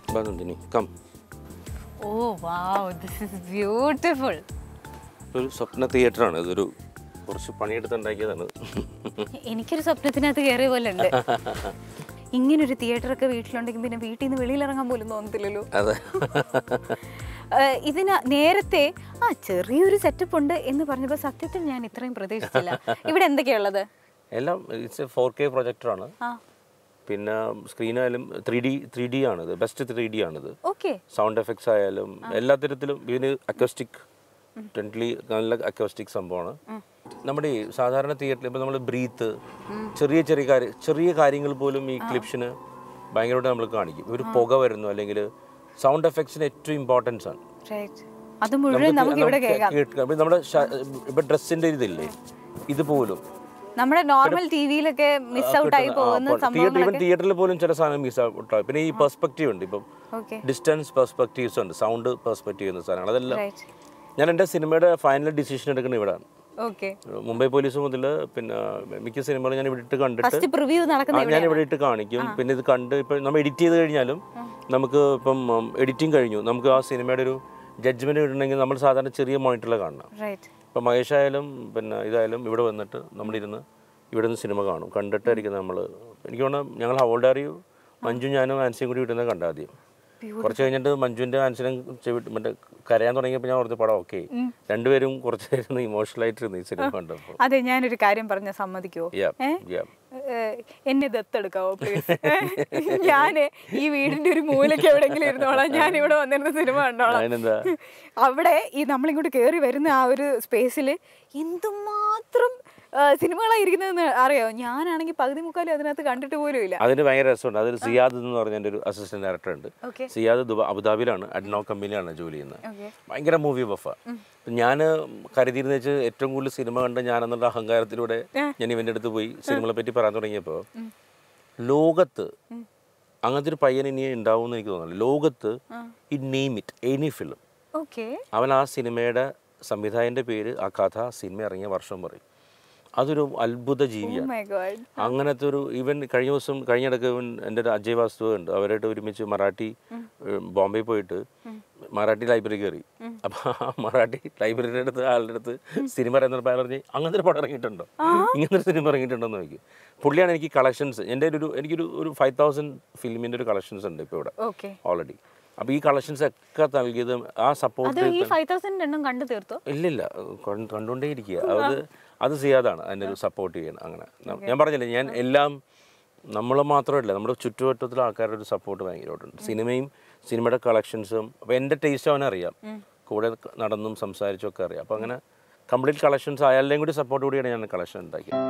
ബാ Nandini come oh wow this is beautiful ഒരു സ്വപ്ന തിയേറ്ററാണ് ഇതൊരു കുറച്ച് പണിയെടുത്തുണ്ടാക്കിയതാണ് എനിക്കൊരു സ്വപ്നത്തിനകത്ത് കയറിയ പോലെ ഉണ്ട് ഇങ്ങനൊരു തിയേറ്റർ ഒക്കെ വീട്ടിലുണ്ടെങ്കിൽ പിന്നെ വീട്ടിൽ നിന്ന് വെളിയിലിറങ്ങാൻ പോലും തോന്നത്തില്ലല്ലോ അതെ ഏഹ് ഇതിന് നേരത്തെ ആ ചെറിയൊരു സെറ്റപ്പ് ഉണ്ട് എന്ന് പറഞ്ഞപ്പോൾ സത്യത്തിൽ ഞാൻ ഇത്രയും പ്രതീക്ഷിച്ചില്ല ഇവിടെ എന്തൊക്കെയുള്ളത് എല്ലാം ഇറ്റ്സ് എ ഫോർ കെ പ്രൊജക്ടറാണ് ആ പിന്നെ സ്ക്രീനായാലും ത്രീ ഡി ത്രീ ഡി ആണിത് ബെസ്റ്റ് ത്രീ ഡി ആണിത് ഓക്കെ സൗണ്ട് എഫക്ട്സ് ആയാലും എല്ലാ തരത്തിലും ഇതിന് അക്വസ്റ്റിക് ടെൻറ്റ്ലി നല്ല അക്വസ്റ്റിക് സംഭവമാണ് നമ്മുടെ ഈ സാധാരണ തിയേറ്ററിൽ ഇപ്പോൾ നമ്മൾ ബ്രീത്ത് ചെറിയ ചെറിയ കാര്യം ചെറിയ കാര്യങ്ങൾ പോലും ഈ ക്ലിപ്സിന് ഭയങ്കരമായിട്ട് നമ്മൾ കാണിക്കും ഒരു പുക വരുന്നു അല്ലെങ്കിൽ സൗണ്ട് എഫക്ട്സിന് ഏറ്റവും ഇമ്പോർട്ടൻസ് ആണ് റൈറ്റ് അത് മുഴുവൻ നമുക്ക് ഇവിടെ കേൾക്കാം കേൾക്കാം. ഇപ്പൊ നമ്മുടെ ശ- ഇപ്പൊ ഡ്രസ്സിന്റെ ഇതില്ലേ ഇതുപോലും നമ്മുടെ നോർമൽ ടി വിയിലൊക്കെ മിസ് ഔട്ട് ആയി പോകുന്ന തിയേറ്റർ സംഭവങ്ങളൊക്കെ ഇവൻ തിയേറ്ററിൽ പോലും ചില സാധനം മിസ് ഔട്ട് പിന്നെ ഈ പെർസ്പെക്റ്റീവ് ഉണ്ട് ഇപ്പം ഓക്കെ ഡിസ്റ്റൻസ് പെർസ്പെക്റ്റീവ്സ് ഉണ്ട് സൗണ്ട് പെർസ്പെക്റ്റീവ് എന്ന സാധനങ്ങൾ അതെല്ലാം റൈറ്റ് ഞാൻ എൻ്റെ സിനിമയുടെ ഫൈനൽ ഡിസിഷൻ എടുക്കുന്നത് ഇവിടെയാണ് ഓക്കെ മുംബൈ പോലീസ് മുതൽ പിന്നെ മിക്ക സിനിമകളും ഞാൻ ഇവിടെ ഇട്ട് കണ്ടിട്ട് ഫസ്റ്റ് പ്രിവ്യൂ നടക്കുന്ന ആ, ഞാൻ ഇവിടെ ഇട്ട് കാണിക്കും പിന്നെ ഇത് കണ്ട് ഇപ്പം നമ്മൾ എഡിറ്റ് ചെയ്ത് കഴിഞ്ഞാലും നമുക്ക് ഇപ്പം എഡിറ്റിംഗ് കഴിഞ്ഞു നമുക്ക് ആ സിനിമയുടെ ഒരു ജഡ്ജ്മെന്റ് കിട്ടണമെങ്കിൽ നമ്മൾ സാധാരണ ചെറിയ മോണിറ്ററിൽ കാണണം റൈറ്റ് ഇപ്പം മഹേഷ് ആയാലും പിന്നെ ഇതായാലും ഇവിടെ വന്നിട്ട് നമ്മളിരുന്ന് ഇവിടെ നിന്ന് സിനിമ കാണും കണ്ടിട്ടായിരിക്കും നമ്മൾ എനിക്ക് തോന്നുന്നു ഞങ്ങൾ ഹോൾഡ് അറിയൂ മഞ്ജു ഞാനും ആൻസിയും കൂടി വീട്ടിൽ നിന്ന് കണ്ട ആദ്യം കുറച്ച് കഴിഞ്ഞിട്ട് മഞ്ജുവിൻ്റെ ആൻസിനും ചെവി- മറ്റേ കരയാൻ തുടങ്ങിയപ്പോൾ ഞാൻ ഓർത്ത് പടം ഓക്കെ രണ്ടുപേരും കുറച്ച് നേരം ഇമോഷണൽ ആയിട്ടിരുന്നു ഈ സിനിമ കണ്ടപ്പോൾ അതെ ഞാനൊരു കാര്യം പറഞ്ഞ സമ്മതിക്കുമോ യാ ഏ? യാ ഏഹ് എന്നെ ദത്തെടുക്കാവോ പ്ലീസ് ഞാന് ഈ വീടിന്റെ ഒരു മൂലയ്ക്ക് എവിടെയെങ്കിലും ഇരുന്നോളാം ഞാൻ ഇവിടെ വന്നിരുന്ന സിനിമ കണ്ടോളാം അതിനെന്താ അവിടെ ഈ നമ്മളിങ്ങോട്ട് കയറി വരുന്ന ആ ഒരു സ്പേസിൽ എന്തുമാത്രം സിനിമകളായിരിക്കുന്നതെന്ന് അറിയോ ഞാനാണെങ്കിൽ പകുതി മുക്കാലും അതിനകത്ത് കണ്ടിട്ട് പോലും ഇല്ല അതിന് ഭയങ്കര രസമുണ്ട് അതിൽ സിയാദ് എന്ന് പറഞ്ഞ എൻ്റെ ഒരു അസിസ്റ്റന്റ് ഡയറക്ടർ ഉണ്ട് ഓക്കെ സിയാദ് ദുബ അബുദാബിയിലാണ് അഡ്നോ കമ്പനിയിലാണ് ജോലി ചെയ്യുന്നത് ഓക്കെ ഭയങ്കര മൂവി ബഫ ഞാൻ കരുതിയിരുന്ന വെച്ച് ഏറ്റവും കൂടുതൽ സിനിമ കണ്ട ഞാനെന്നുള്ള അഹങ്കാരത്തിലൂടെ ഞാൻ ഇവൻ്റെ അടുത്ത് പോയി സിനിമകളെ പറ്റി പറയാൻ തുടങ്ങിയപ്പോൾ ലോകത്ത് അങ്ങനത്തെ ഒരു പയ്യൻ ഇനി ഉണ്ടാവും എന്ന് എനിക്ക് തോന്നുന്നു ലോകത്ത് ഈ name it any film okay അവൻ ആ സിനിമയുടെ സംവിധായകൻ്റെ പേര് ആ കഥ സിനിമ ഇറങ്ങിയ വർഷം പറയും അതൊരു അത്ഭുത ജീവിയാണ് മൈ ഗോഡ് അങ്ങനത്തെ ഒരു ഈവൻ കഴിഞ്ഞ ദിവസം കഴിഞ്ഞിടക്ക് ഇവൻ എൻ്റെ ഒരു അജയ് വാസ്തു ഉണ്ട് അവരായിട്ട് ഒരുമിച്ച് മറാഠി ഏഹ്, ബോംബെ പോയിട്ട് മറാഠി ലൈബ്രറി കയറി അപ്പോൾ ആ മറാഠി ലൈബ്രറിയുടെ അടുത്ത് ആളുടെ അടുത്ത് സിനിമ പറയുന്നപ്പോൾ അയാൾ പറഞ്ഞു അങ്ങനത്തെ ഒരു പടം ഇറങ്ങിയിട്ടുണ്ടോ ഇങ്ങനത്തെ ഒരു സിനിമ ഇറങ്ങിയിട്ടുണ്ടോ എന്ന് നോക്കി പുള്ളിയാണ് എനിക്ക് കളക്ഷൻസ് എൻ്റെ ഒരു എനിക്കൊരു ഒരു ഫൈവ് തൗസൻഡ് ഫിലിമിൻ്റെ ഒരു കളക്ഷൻസ് ഉണ്ട് ഇപ്പോൾ ഇവിടെ ഓക്കെ ഓൾറെഡി അപ്പോൾ ഈ കളക്ഷൻസ് ഒക്കെ നൽകിയത് ആ അത് സപ്പോർട്ട് ഈ ഫൈവ് തൗസൻഡ് എണ്ണം കണ്ടു തീർത്തോ ഇല്ലില്ല കൊണ്ട് കണ്ടുകൊണ്ടേ ഇരിക്കുക അത് അത് ചെയ്യാതാണ് അതിൻ്റെ ഒരു സപ്പോർട്ട് ചെയ്യണം അങ്ങനെ ന- ഞാൻ പറഞ്ഞില്ലേ ഞാൻ എല്ലാം നമ്മൾ മാത്രമല്ല നമ്മുടെ ചുറ്റുവട്ടത്തിലെ ആൾക്കാരുടെ ഒരു സപ്പോർട്ട് ഭയങ്കരമായിട്ടുണ്ട് സിനിമയും സിനിമയുടെ കളക്ഷൻസും അപ്പോൾ എൻ്റെ ടേസ്റ്റ് അവനറിയാം കൂടെ നടന്നും സംസാരിച്ചും ഒക്കെ അറിയാം അപ്പോൾ അങ്ങനെ കംപ്ലീറ്റ് കളക്ഷൻസ് അയാളുടെയും കൂടി സപ്പോർട്ട് കൂടിയാണ് ഞാൻ കളക്ഷൻ ഉണ്ടാക്കിയത്